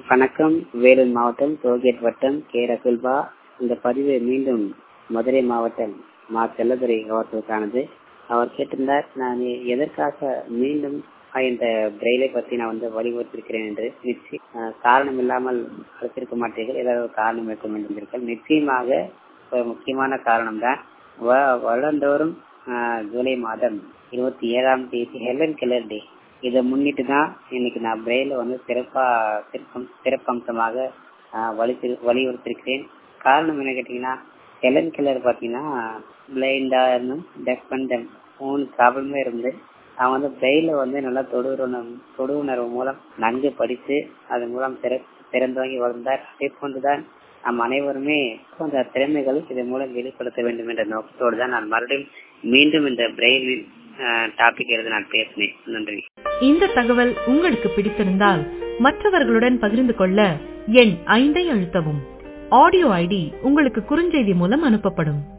வணக்கம் வேலூர் மாவட்டம் டோல்கேட் வட்டம் கே ரகுல்பா இந்த பதிவு மீண்டும் மதுரை மாவட்டம் மா செல்லதுரை அவர்களுக்கானது அவர் கேட்டிருந்தார் நான் எதற்காக மீண்டும் இந்த பிரெயிலை பற்றி நான் வந்து வலியுறுத்திருக்கிறேன் என்று நிச்சயம் காரணம் இல்லாமல் அழைத்திருக்க மாட்டீர்கள் ஏதாவது ஒரு காரணம் இருக்க வேண்டும் நிச்சயமாக ஒரு முக்கியமான காரணம் தான் வருடந்தோறும் ஜூலை மாதம் இருபத்தி ஏழாம் தேதி ஹெலன் கெல்லர் டே இதை முன்னிட்டு தான் இன்னைக்கு நான் பிரெயில வந்து சிறப்பா சிறப்பம் சிறப்பம்சமாக வலியுறுத்திருக்கிறேன் காரணம் என்ன கேட்டீங்கன்னா ஹெலன் கெல்லர் பாத்தீங்கன்னா பிளைண்டா இருந்தும் டெஃப் அண்ட் மூணு ப்ராப்ளமே இருந்து அவன் வந்து பிரெயில வந்து நல்லா தொடு தொடு உணர்வு மூலம் நன்கு படித்து அதன் மூலம் திறந்தோங்கி வளர்ந்தார் அதே போன்றுதான் நம் அனைவருமே அந்த திறமைகளை இதன் மூலம் வெளிப்படுத்த வேண்டும் என்ற நோக்கத்தோடு தான் நான் மறுபடியும் மீண்டும் இந்த பிரெயிலின் டாபிக் எழுத நான் பேசினேன் நன்றி இந்த தகவல் உங்களுக்கு பிடித்திருந்தால் மற்றவர்களுடன் பகிர்ந்து கொள்ள எண் ஐந்தை அழுத்தவும் ஆடியோ ஐடி உங்களுக்கு குறுஞ்செய்தி மூலம் அனுப்பப்படும்